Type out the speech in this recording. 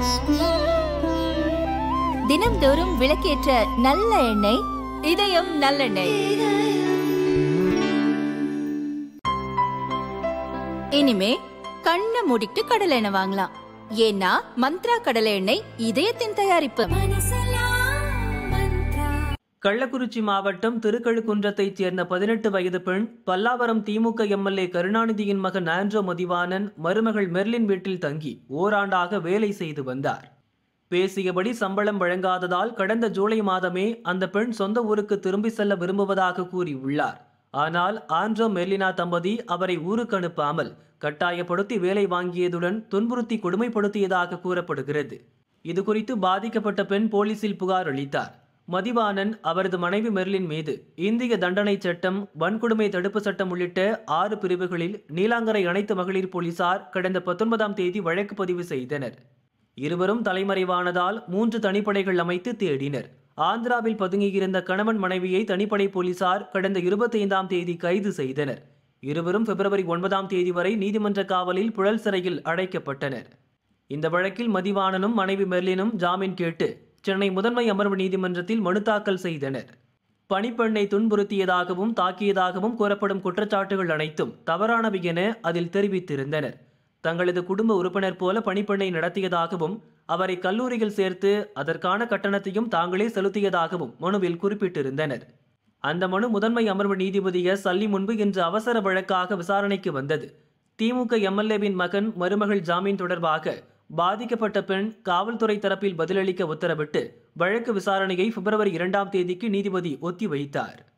தினம்தோறும் விளக்கேற்ற நல்ல எண்ணெய் இதயம் நல்லெண்ணெய் இனிமே கண்ணை மூடிட்டு கடலை எண்ணெய் வாங்கலாம் ஏன்னா மந்த்ரா கடலை எண்ணெய் இதயத்தின் தயாரிப்பு கள்ளக்குறிச்சி மாவட்டம் திருக்கழுக்குன்றத்தைச் சேர்ந்த பதினெட்டு வயது பெண் பல்லாவரம் திமுக எம்எல்ஏ கருணாநிதியின் மகன் ஆண்ட்ரோ மதிவாணன் மருமகள் மெர்லின் வீட்டில் தங்கி ஓராண்டாக வேலை செய்து வந்தார் பேசியபடி சம்பளம் வழங்காததால் கடந்த ஜூலை மாதமே அந்த பெண் சொந்த ஊருக்கு திரும்பி செல்ல விரும்புவதாக கூறியுள்ளார் ஆனால் ஆண்ட்ரோ மெர்லினா தம்பதி அவரை ஊருக்கு அனுப்பாமல் கட்டாயப்படுத்தி வேலை வாங்கியதுடன் துன்புறுத்தி கொடுமைப்படுத்தியதாக கூறப்படுகிறது இது குறித்து பாதிக்கப்பட்ட பெண் போலீசில் புகார் அளித்தார் மதிவாணன் அவரது மனைவி மெர்லின் மீது இந்திய தண்டனை சட்டம் வன்கொடுமை தடுப்பு சட்டம் உள்ளிட்ட ஆறு பிரிவுகளில் நீலாங்கரை அனைத்து மகளிர் போலீசார் கடந்த பத்தொன்பதாம் தேதி வழக்கு பதிவு செய்தனர் இருவரும் தலைமறைவானதால் மூன்று தனிப்படைகள் அமைத்து தேடினர் ஆந்திராவில் பதுங்கியிருந்த கணவன் மனைவியை தனிப்படை போலீசார் கடந்த இருபத்தைந்தாம் தேதி கைது செய்தனர் இருவரும் பிப்ரவரி ஒன்பதாம் தேதி வரை நீதிமன்ற காவலில் புழல் சிறையில் அடைக்கப்பட்டனர் இந்த வழக்கில் மதிவாணனும் மனைவி மெர்லினும் ஜாமீன் கேட்டு சென்னை முதன்மை அமர்வு நீதிமன்றத்தில் மனு தாக்கல் செய்தனர் பணிப்பெண்ணை துன்புறுத்தியதாகவும் தாக்கியதாகவும் கூறப்படும் குற்றச்சாட்டுகள் அனைத்தும் தவறானவை என அதில் தெரிவித்திருந்தனர் தங்களது குடும்ப உறுப்பினர் போல பணிப்பெண்ணை நடத்தியதாகவும் அவரை கல்லூரியில் சேர்த்து அதற்கான கட்டணத்தையும் தாங்களே செலுத்தியதாகவும் மனுவில் குறிப்பிட்டிருந்தனர் அந்த மனு முதன்மை அமர்வு நீதிபதி எஸ் சல்லி முன்பு இன்று அவசர வழக்காக விசாரணைக்கு வந்தது திமுக எம்எல்ஏவின் மகன் மருமகள் ஜாமீன் தொடர்பாக பாதிக்கப்பட்ட பெண் காவல்துறை தரப்பில் பதிலளிக்க உத்தரவிட்டு வழக்கு விசாரணையை பிப்ரவரி இரண்டாம் தேதிக்கு நீதிபதி ஒத்திவைத்தார்